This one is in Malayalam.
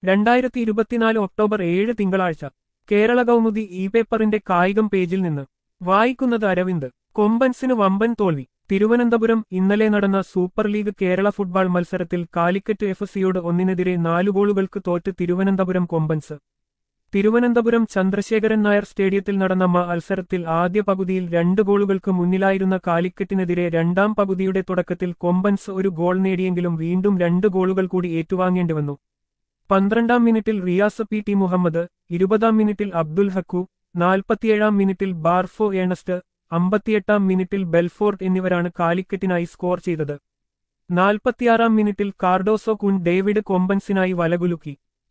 രണ്ടായിരത്തി ഇരുപത്തിനാല് ഒക്ടോബർ ഏഴ് തിങ്കളാഴ്ച കേരള കൗമുദി ഇ പേപ്പറിന്റെ കായികം പേജിൽ നിന്ന് വായിക്കുന്നത് അരവിന്ദ് കൊമ്പൻസിന് വമ്പൻ തോൽവി തിരുവനന്തപുരം ഇന്നലെ നടന്ന സൂപ്പർ ലീഗ് കേരള ഫുട്ബോൾ മത്സരത്തിൽ കാലിക്കറ്റ് എഫ് സിയോട് ഒന്നിനെതിരെ നാലു ഗോളുകൾക്ക് തോറ്റ് തിരുവനന്തപുരം കൊമ്പൻസ് തിരുവനന്തപുരം ചന്ദ്രശേഖരൻ നായർ സ്റ്റേഡിയത്തിൽ നടന്ന മത്സരത്തിൽ ആദ്യ പകുതിയിൽ രണ്ട് ഗോളുകൾക്ക് മുന്നിലായിരുന്ന കാലിക്കറ്റിനെതിരെ രണ്ടാം പകുതിയുടെ തുടക്കത്തിൽ കൊമ്പൻസ് ഒരു ഗോൾ നേടിയെങ്കിലും വീണ്ടും രണ്ട് ഗോളുകൾ കൂടി ഏറ്റുവാങ്ങേണ്ടിവന്നു പന്ത്രണ്ടാം മിനിറ്റിൽ റിയാസ് പി ടി മുഹമ്മദ് ഇരുപതാം മിനിറ്റിൽ അബ്ദുൽ ഹക്കു നാൽപ്പത്തിയേഴാം മിനിറ്റിൽ ബാർഫോ ഏണസ്റ്റ് അമ്പത്തിയെട്ടാം മിനിറ്റിൽ ബെൽഫോർട്ട് എന്നിവരാണ് കാലിക്കറ്റിനായി സ്കോർ ചെയ്തത് നാൽപ്പത്തിയാറാം മിനിറ്റിൽ കാർഡോസോ കുൻ ഡേവിഡ് കൊമ്പൻസിനായി വലകുലുക്കി